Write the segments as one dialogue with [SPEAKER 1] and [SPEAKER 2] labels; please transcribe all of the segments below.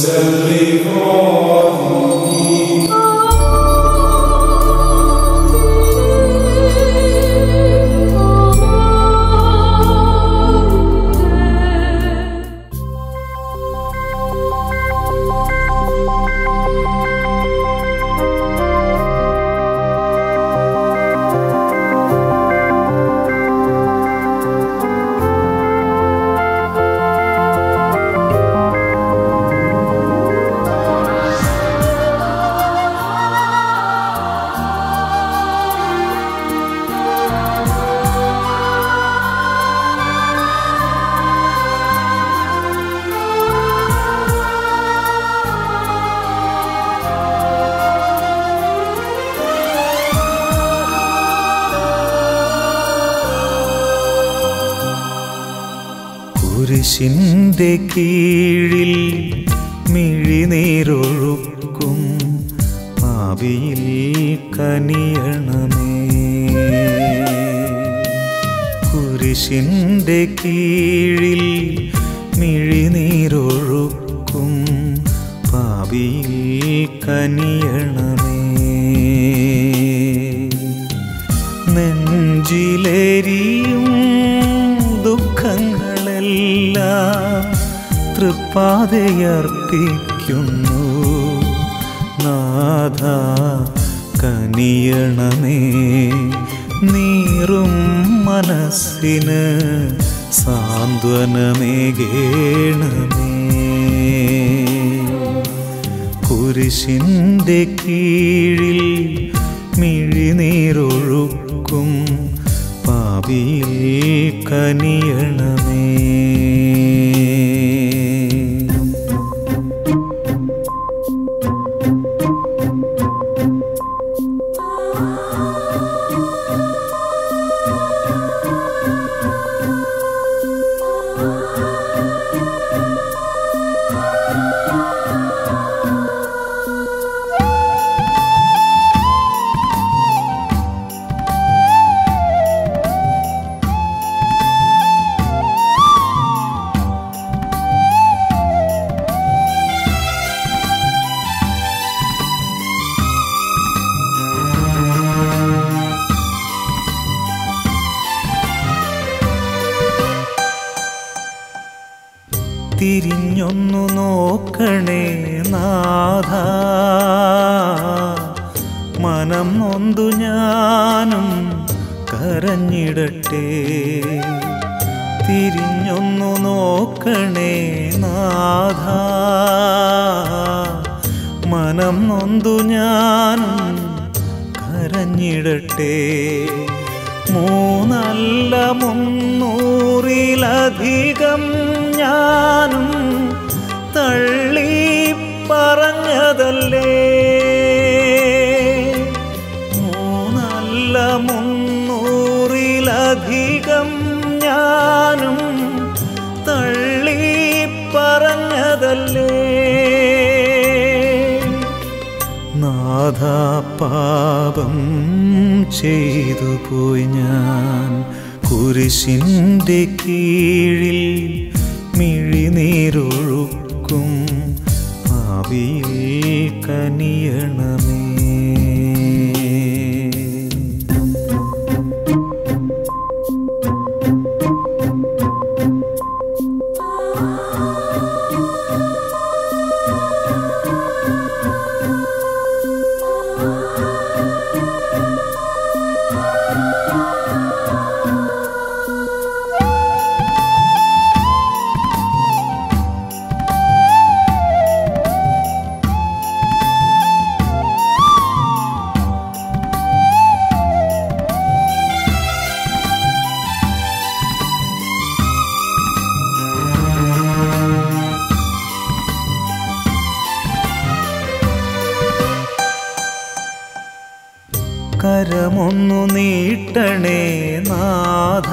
[SPEAKER 1] കുരിശിൻ്റെ കീഴിൽ മിഴിനീരൊഴുക്കും പാവിയിൽ കനിയണമേ കുരിശിൻ്റെ കീഴിൽ മിഴിനീരൊഴുക്കും പാവിയിൽ കനിയണമേ നെഞ്ചിലേരിയും ദുഃഖങ്ങളെല്ലാം തൃപ്പാതയർപ്പിക്കുന്നു നാഥ കനിയണമേ നീറും മനസ്സിന് സാന്ത്വനമേകേണമേ കുരിശിൻ്റെ കീഴിൽ മിഴിനീരൊഴുക്കും പാവിയിൽ കനിയണമേ തിരിഞ്ഞൊന്നു നോക്കണേ നാഥ മനം നൊന്തു ഞാനും കരഞ്ഞിടട്ടെ തിരിഞ്ഞൊന്നു നോക്കണേ നാഥ മനം നൊന്തു ഞാനും കരഞ്ഞിടട്ടെ മൂന്നല്ല മുന്നൂറിലധികം ഞാനും തള്ളി പറഞ്ഞതല്ലേ മൂന്നല്ല മുന്നൂറിലധികം ഞാനും തള്ളി പറഞ്ഞതല്ലേ നാഥ പാപം ചെയ്തു പോയി ഞാൻ കുരിശിൻ്റെ കീഴിൽ മിഴിനീരൊഴുക്കും ഭാവിയിൽ കനിയണമേ കരമൊന്നു നീട്ടണേ നാഥ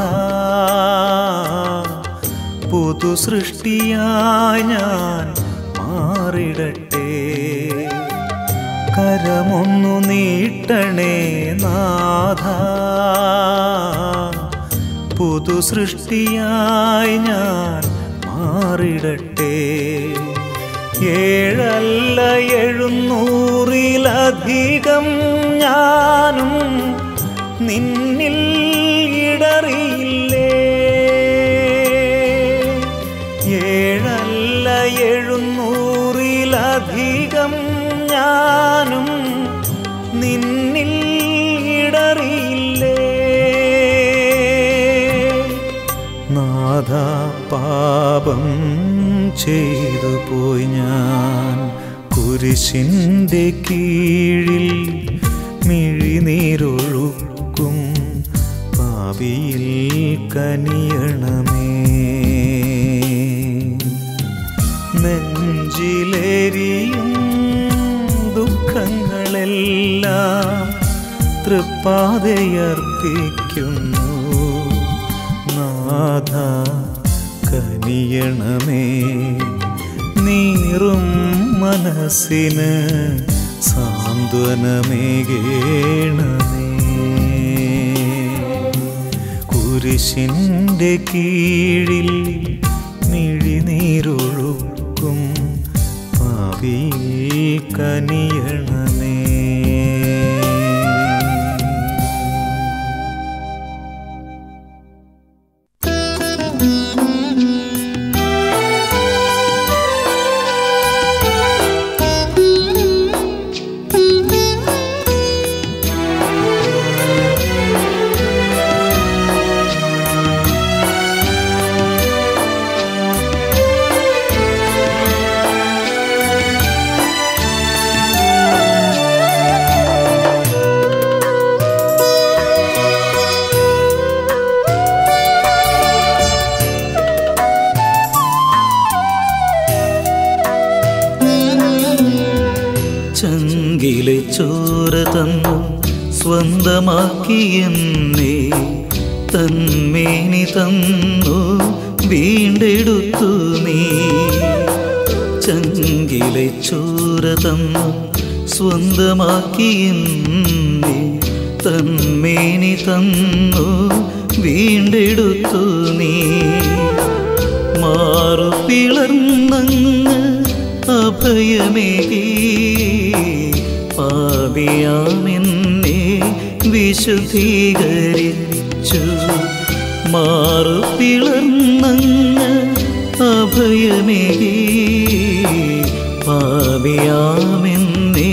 [SPEAKER 1] പുതു സൃഷ്ടിയായി ഞാൻ മാറിടട്ടെ കരമൊന്നു നീട്ടണേ നാഥ പുതു സൃഷ്ടിയായി ഞാൻ മാറിടട്ടെ ഏഴല്ല എഴുന്നൂറിലധികം ഞാനും നിന്നിൽ ഇടറിയില്ലേ ഏഴല്ല എഴുന്നൂറിലധികം ഞാനും നിന്നിൽ ഇടറിയില്ലേ നാഥ പാപം ചെയ്തു പോയി ഞാൻ കുരിശിൻ്റെ കീഴിൽ മിഴിനീരൊഴുക്കും പാപിയിൽ കനിയണമേ നെഞ്ചിലേരിയും ദുഃഖങ്ങളെല്ലാം തൃപ്പാതയർപ്പിക്കുന്നു നാഥ കനിയണമേ നീറും മനസ്സിന് സാന്ത്വനമേകേണമേ കുരിശിൻ്റെ കീഴിൽ മിഴിനീരൊഴുക്കും പാവിയിൽ കനിയണമേ ചങ്കിലെ ചോര തന്നു സ്വന്തമാക്കി എന്നെ തന്മേനി തന്നു വീണ്ടെടുത്തു നീ ചങ്കിലെ ചോര തന്നു സ്വന്തമാക്കി എന്നെ തന്മേനി തന്നു വീണ്ടെടുത്തു നീ മാറു പിളർന്നങ്ങ് അഭയമേകി പാപിയാമെന്നെ വിശുദ്ധീകരിച്ചു മാറു പിളർന്നങ്ങ് അഭയമേകി പാപിയാമെന്നെ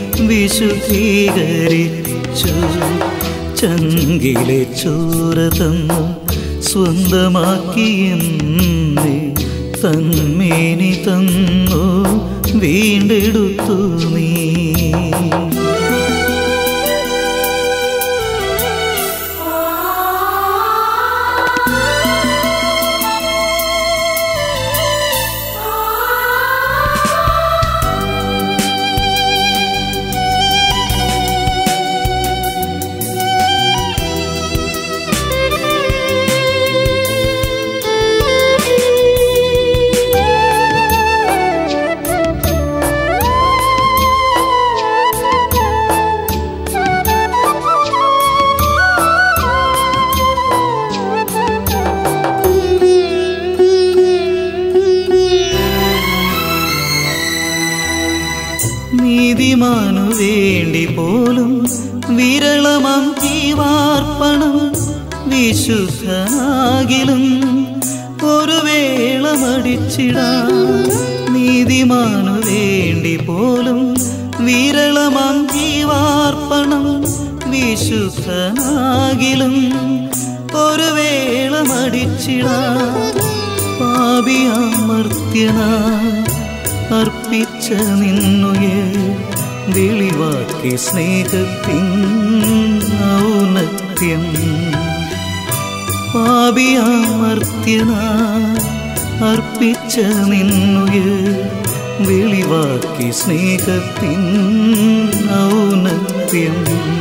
[SPEAKER 1] വിശുദ്ധീകരിച്ചു ചങ്കിലെ ചോര തന്നു സ്വന്തമാക്കി എന്നെ തന്മേനി തന്നു വീണ്ടെടുത്തു നീ നീതിമാനു വേണ്ടി പോലും വിരളമാം ജീവാർപ്പണം വിശുദ്ധനാകിലും ഒരു വേള മടിച്ചിടാം നീതിമാനു വേണ്ടി പോലും വിരളമാം ജീവാർപ്പണം വിശുദ്ധനാകിലും ഒരു വേള മടിച്ചിടാം പാപിയാമർത്യനാ അർപ്പിച്ച നിന്നുയെ വെളിവാക്കി സ്നേഹത്തിൻ ഔന്നത്യം പാപിയാമർത്യന അർപ്പിച്ച നിന്നുയെ വെളിവാക്കി സ്നേഹത്തിൻ ഔന്നത്യം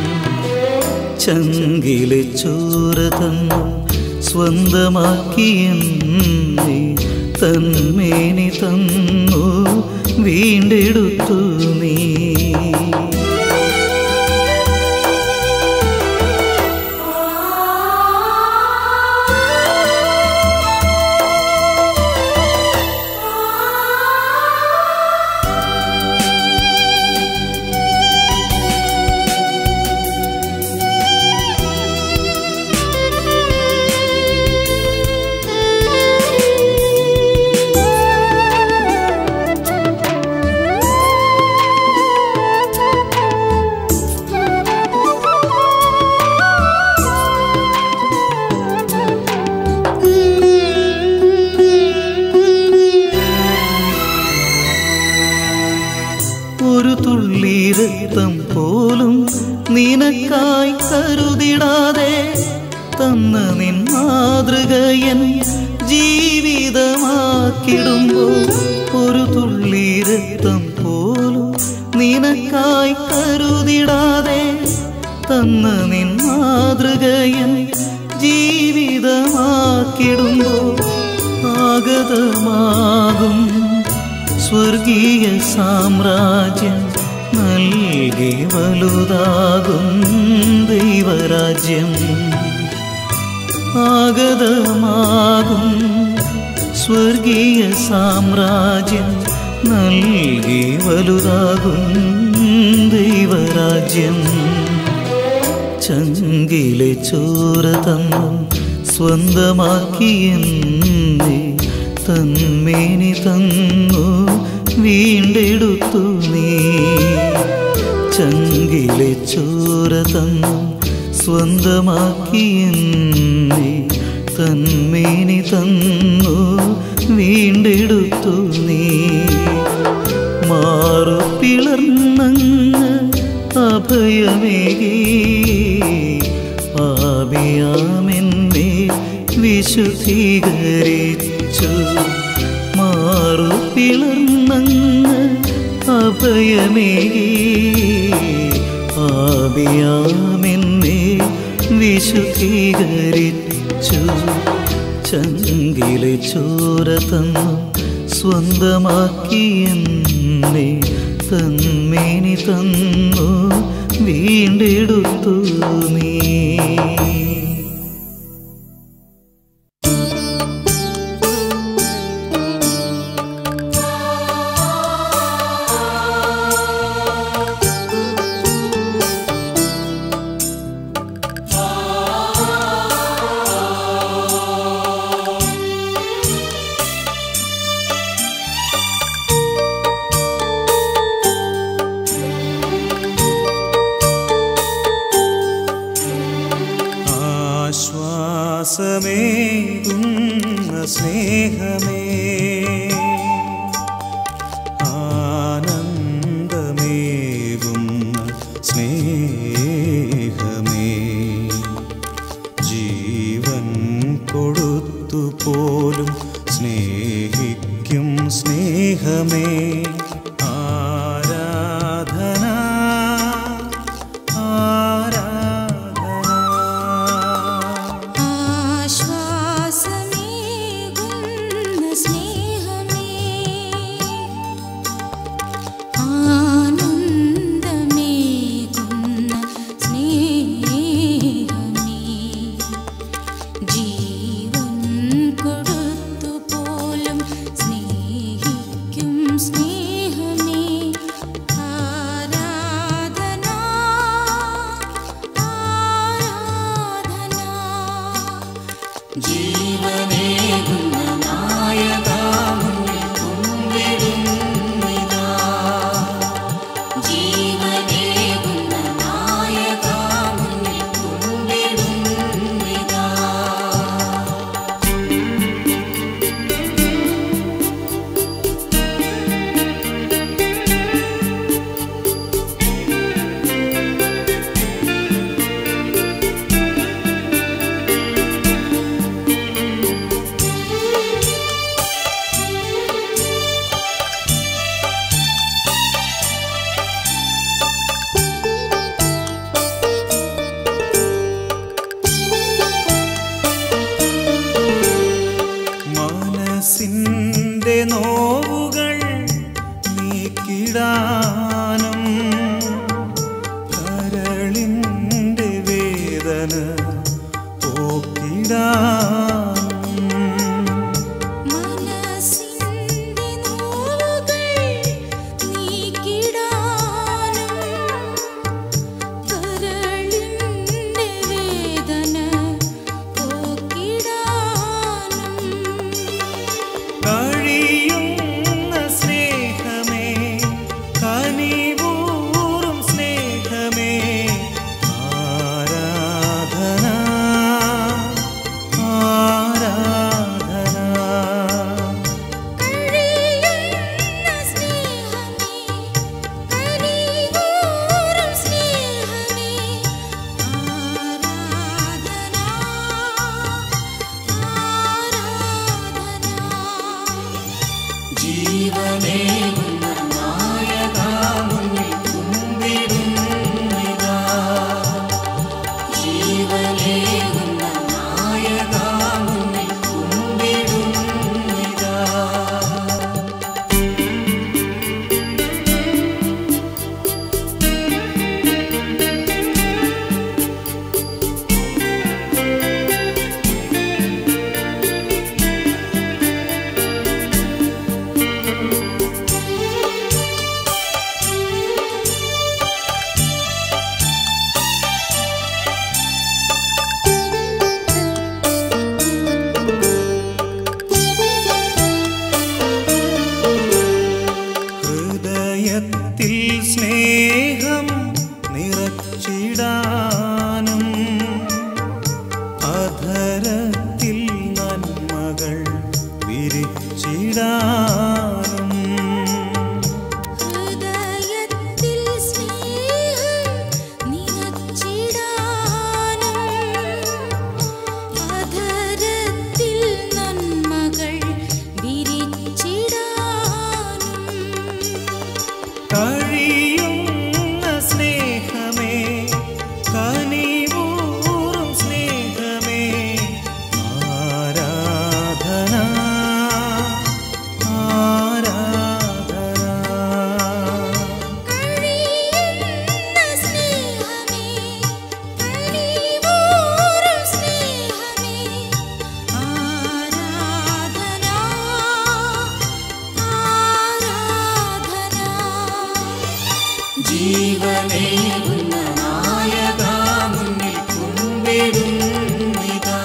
[SPEAKER 1] ചങ്കിലെ ചോര തന്നു സ്വന്തമാക്കി എന്നെ തന്മേനി തന്നു വീണ്ടെടുത്തു നീ
[SPEAKER 2] ആ
[SPEAKER 1] തുള്ളിരക്തം പോലും നിനക്കായി കരുതിടാതെ തന്ന നിൻ മാതൃകയൻ ജീവിതമാക്കിടുമ്പോൾ ഒരു തുള്ളിരക്തം പോലും നിനക്കായി കരുതിടാതെ തന്ന നിൻ മാതൃകയൻ ജീവിതമാക്കിടുമ്പോൾ ആഗതമാകും സ്വർഗീയ സാമ്രാജ്യം നൽകി വലുതാകും ദൈവരാജ്യം ആഗതമാകും സ്വർഗീയ സാമ്രാജ്യം നൽകി വലുതാകും ദൈവരാജ്യം ചങ്കിലെ ചോര തന്നും സ്വന്തമാക്കിയെന്നെ തന്മേനി തന്നു വീണ്ടെടുത്തു നീ ചങ്കിലെ ചോര തന്നും സ്വന്തമാക്കിയെന്നെ തന്മേനി തന്നു വീണ്ടെടുത്തു നീ മാറു പിളർന്നങ്ങ് അഭയമേകി പാപിയാമെന്നെ വിശുദ്ധീകരിച്ചു മാറു പിളർന്നങ്ങ് അഭയമേകി പാപിയാമെന്നെ വിശുദ്ധീകരിച്ചു ചങ്കിലെ ചോര തന്നു സ്വന്തമാക്കിയെന്നെ തന്മേനി തന്നു വീണ്ടെടുത്തു നീ
[SPEAKER 2] ആശ്വാസമേകുന്ന സ്നേഹമേ ആനന്ദമേകുന്ന സ്നേഹമേ ജീവൻ കൊടുത്തു പോലും സ്നേഹിക്കും സ്നേഹമേ ആരാധന ആരാധന
[SPEAKER 3] ആശ്വാസമേകുന്ന സ്നേഹമേ ആനന്ദമേകുന്ന സ്നേഹമേ ജീവൻ കൊടുത്തു പോലും സ്നേഹിക്കും സ്നേഹമേ ആരാധന ആരാധന ജീവനേകുന്ന നായകാമുന്നിൽ കുമ്പിടുന്നിതാ ജീവനേകുന്ന നായകാമുന്നിൽ കുമ്പിടുന്നിതാ
[SPEAKER 2] മനസ്സിൻ്റെ നോവുകൾ നീക്കിടാനും കരളിൻ്റെ വേദന പോക്കിടാനും
[SPEAKER 3] മനസ്സിന്റെ നോവുകൾ നീക്കിടാനും കരളിന്റെ വേദന പോക്കിടാനും
[SPEAKER 2] കഴിയുന്ന സ്നേഹമേ കനിവൂറും സ്നേഹമേ ആരാധന
[SPEAKER 4] ജീവനേകുന്ന നായകാ മുന്നിൽ കുമ്പിടുന്നിതാ ജീവനേകുന്ന നായകാ മുന്നിൽ കുമ്പിടുന്നിതാ
[SPEAKER 2] ഹൃദയത്തിൽ സ്നേഹം നിറച്ചിടാനും അധരത്തിൽ നന്മകൾ വിരിച്ചിടാനും
[SPEAKER 3] ഹൃദയത്തിൽ സ്നേഹം നിറച്ചിടാനും അധരത്തിൽ നന്മകൾ വിരിച്ചിടാനും
[SPEAKER 2] കഴിയുന്ന സ്നേഹമേ കനിവൂറും സ്നേഹമേ ആരാധന ആരാധന
[SPEAKER 3] കഴിയുന്ന സ്നേഹമേ കനിവൂറും സ്നേഹമേ ആരാധന ആരാധന
[SPEAKER 4] ജീവനേകുന്ന നായകാ മുന്നിൽ കുമ്പിടുന്നിതാ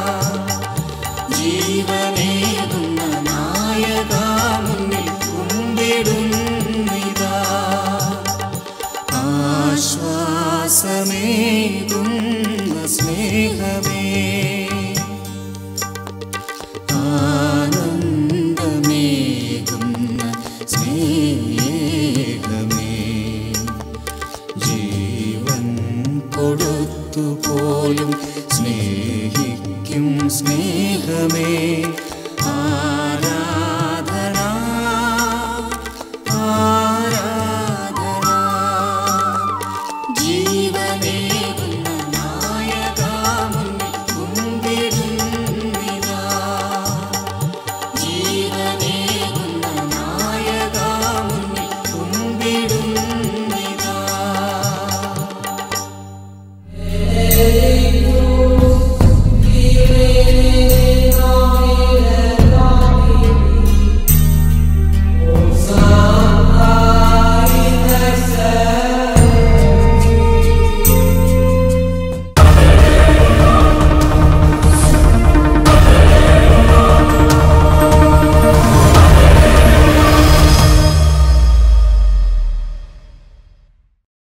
[SPEAKER 4] ജീവനേകുന്ന നായകാ മുന്നിൽ കുമ്പിടുന്നിതാ ആശ്വാസമേകുന്ന സ്നേഹമേ ആനന്ദമേകുന്ന സ്നേഹമേ ജീവൻ കൊടുത്തു പോലും സ്നേഹിക്കും സ്നേഹമേ